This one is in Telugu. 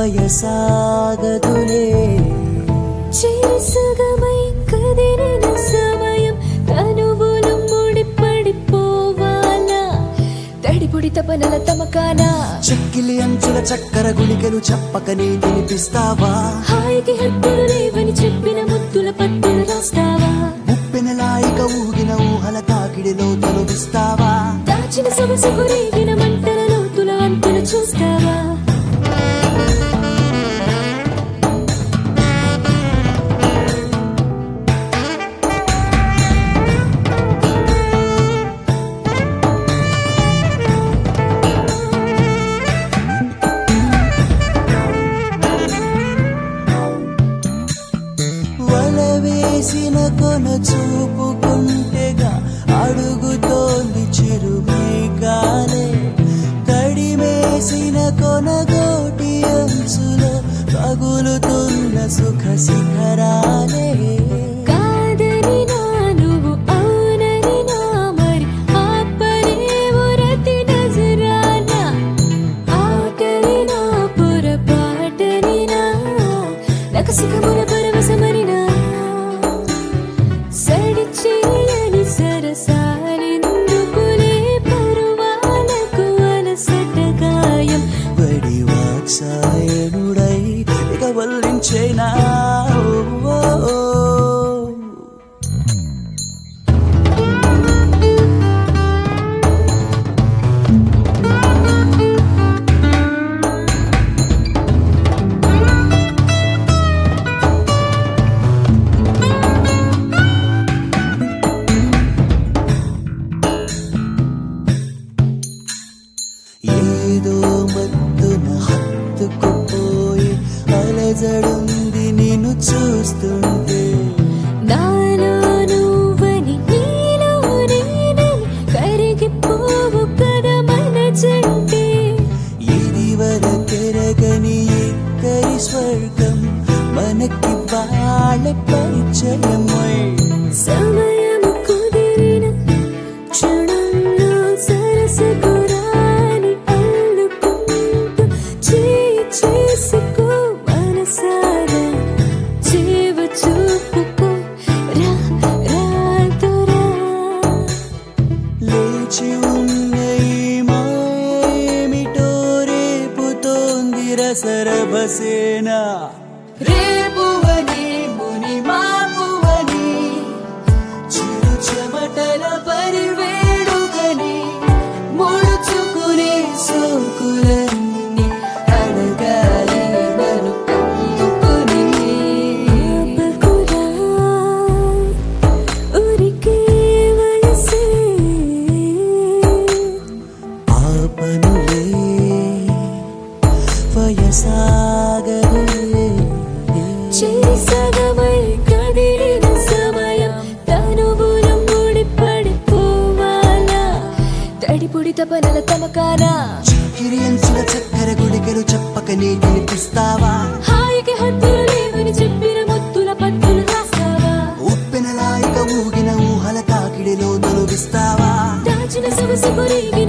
వయసాగదులే చేసగమై కదిలిన సమయం తనువులు ముడిపడిపోవాలా తడిపొడి తపనల తమకానా చెక్కిలి అంచుల చక్కర గుళికలు చెప్పకనే తినిపిస్తావా హాయికి హద్దులు లేవని చెప్పిన ముద్దుల పద్దులు రాస్తావా ముప్పెనలాయిక ఊగిన ఊహల తాకిడిలో తొలగిస్తావా దాచిన సొగసుకు రేగిన మంటల లోతుల అంతులు చూస్తావా వల వేసిన కొన చూపుకుంటేగా అడుగుతోంది చిరుమీకాలే కడిమేసిన కొన గోటి అంచులో పగులుతున్న సుఖ శిఖరాలే కాదని నా నువ్వు అవునని నా మరి ఆపరేవు రతి నజరానా ఆటని నా పొరపాటని నా నకసికముల పరవశమని నా సడి చేయని సరసాలెందుకులే పరువాలకు అలసట గాయం వడి వాత్సాయనుడై ఇక వల్లించేనా ఓ, ఓ, ఓ. ఏదో మత్తున హత్తుకుపోయి అలజడుంది నిన్ను చూస్తుంటే నాలో నువ్వని నీలో నేనని కరిగిపోవు కదా మన జంటే ఇది వరకెరగని ఇద్దరి స్వర్గం మనకి వాళ్ళ పరిచయమై సమయము కుదిరిన క్షణంలో సరసకు రాని అల్లుకుంటూ చేయి చేసుకో మనసారా చేవ చూపుకో రా రాదురా లేచి ఉన్న ఈ మాయేమిటో రేపుతోంది రసరభసేనా రేపువని ముని మాపువని చిరు చెమటల పరివేడుగని ముడుచుకునే సోకులన్నీ అడగాలి నన్ను కమ్ముకుని ఆపకురా ఊరికే వయసే ఆపనులే వయసాగరులే చేరి సగమై కదిలిన సమయం తనువులు ముడిపడిపోవాలా తడిపుడి తపనల తమకానా చిక్కిరి అంచుల చక్కెర గుళికలు చెప్పకనే తినిపిస్తావా హాయికి హద్దులు లేవని చెప్పిన ముద్దుల పద్దులు రాస్తావా ఉప్పెనలాయిక ఊగిన ఊహల తాకిడిలో తొలగిస్తావా దాచిన సొగసు కొరిగి